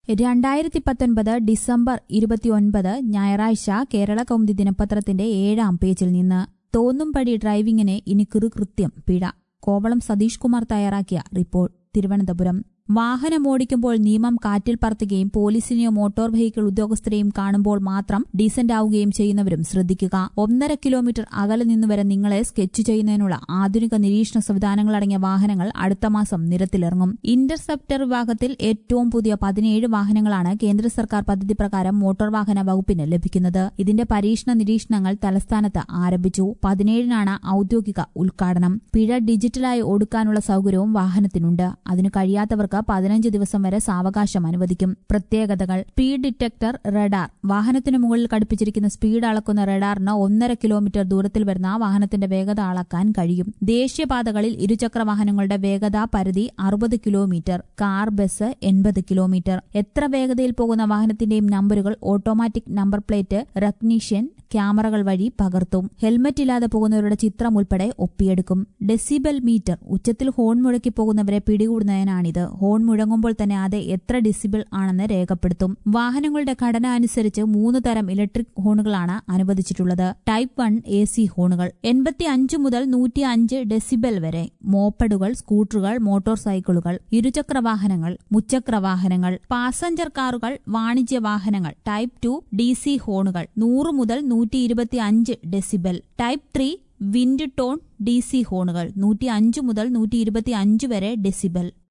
രണ്ടായിരത്തി പത്തൊൻപത് ഡിസംബർ ഇരുപത്തിയൊൻപത് ഞായറാഴ്ച കേരള കൗമുദി ദിനപത്രത്തിന്റെ ഏഴാം പേജിൽ നിന്ന് തോന്നുംപടി ഡ്രൈവിംഗിന് ഇനി കൃത്യം പിഴ കോവളം സതീഷ് കുമാർ തയ്യാറാക്കിയ റിപ്പോർട്ട് തിരുവനന്തപുരം വാഹനമോടിക്കുമ്പോൾ നിയമം കാറ്റിൽ പറത്തുകയും പോലീസിനെയോ മോട്ടോർ വെഹിക്കിൾ ഉദ്യോഗസ്ഥരെയും കാണുമ്പോൾ മാത്രം ഡീസന്റ് ആവുകയും ചെയ്യുന്നവരും ശ്രദ്ധിക്കുക ഒന്നര കിലോമീറ്റർ അകലെ നിന്ന് വരെ നിങ്ങളെ സ്കെച്ച് ചെയ്യുന്നതിനുള്ള ആധുനിക നിരീക്ഷണ സംവിധാനങ്ങളടങ്ങിയ വാഹനങ്ങൾ അടുത്ത മാസം നിരത്തിലിറങ്ങും ഇന്റർസെപ്റ്റർ വിഭാഗത്തിൽ ഏറ്റവും പുതിയ പതിനേഴ് വാഹനങ്ങളാണ് കേന്ദ്ര സർക്കാർ പദ്ധതി പ്രകാരം മോട്ടോർ വാഹന വകുപ്പിന് ലഭിക്കുന്നത് ഇതിന്റെ പരീക്ഷണ നിരീക്ഷണങ്ങൾ തലസ്ഥാനത്ത് ആരംഭിച്ചു പതിനേഴിനാണ് ഔദ്യോഗിക ഉദ്ഘാടനം പിഴ ഡിജിറ്റലായി ഒടുക്കാനുള്ള സൌകര്യവും വാഹനത്തിനുണ്ട് അതിനു കഴിയാത്തവർക്ക് പതിനഞ്ച് ദിവസം വരെ സാവകാശം അനുവദിക്കും പ്രത്യേകതകൾ സ്പീഡ് ഡിറ്റക്ടർ റഡാർ വാഹനത്തിനു മുകളിൽ ഘടിപ്പിച്ചിരിക്കുന്ന സ്പീഡ് അളക്കുന്ന റഡാറിന് ഒന്നര കിലോമീറ്റർ ദൂരത്തിൽ വരുന്ന വാഹനത്തിന്റെ വേഗത അളക്കാൻ കഴിയും ദേശീയപാതകളിൽ ഇരുചക്ര വാഹനങ്ങളുടെ വേഗതാ പരിധി അറുപത് കിലോമീറ്റർ കാർ ബസ് എൺപത് കിലോമീറ്റർ എത്ര വേഗതയിൽ പോകുന്ന വാഹനത്തിന്റെയും നമ്പറുകൾ ഓട്ടോമാറ്റിക് നമ്പർ പ്ലേറ്റ് റെക്കഗ്നീഷൻ ക്യാമറകൾ വഴി പകർത്തും ഹെൽമറ്റ് ഇല്ലാതെ പോകുന്നവരുടെ ചിത്രം ഉൾപ്പെടെ ഒപ്പിയെടുക്കും ഡെസിബൽ മീറ്റർ ഉച്ചത്തിൽ ഹോൺ മുഴക്കി പോകുന്നവരെ പിടികൂടുന്നതിനാണിത് ഹോൺ മുഴങ്ങുമ്പോൾ തന്നെ അത് എത്ര ഡെസിബിൾ ആണെന്ന് രേഖപ്പെടുത്തും വാഹനങ്ങളുടെ ഘടന അനുസരിച്ച് മൂന്ന് തരം ഇലക്ട്രിക് ഹോണുകളാണ് അനുവദിച്ചിട്ടുള്ളത് ടൈപ്പ് വൺ എ സി ഹോണുകൾ എൺപത്തി അഞ്ച് മുതൽ നൂറ്റി അഞ്ച് ഡെസിബൽ വരെ മോപ്പഡുകൾ സ്കൂട്ടറുകൾ മോട്ടോർ സൈക്കിളുകൾ ഇരുചക്ര വാഹനങ്ങൾ മുച്ചക്ര വാഹനങ്ങൾ പാസഞ്ചർ കാറുകൾ വാണിജ്യ വാഹനങ്ങൾ ടൈപ്പ് ടു ഡി സി ഹോണുകൾ നൂറ് മുതൽ നൂറ്റി ഇരുപത്തി അഞ്ച് decibel type three wind tone D C ഹോണുകൾ നൂറ്റി അഞ്ച് മുതൽ നൂറ്റി ഇരുപത്തി അഞ്ച് വരെ ഡെസിബൽ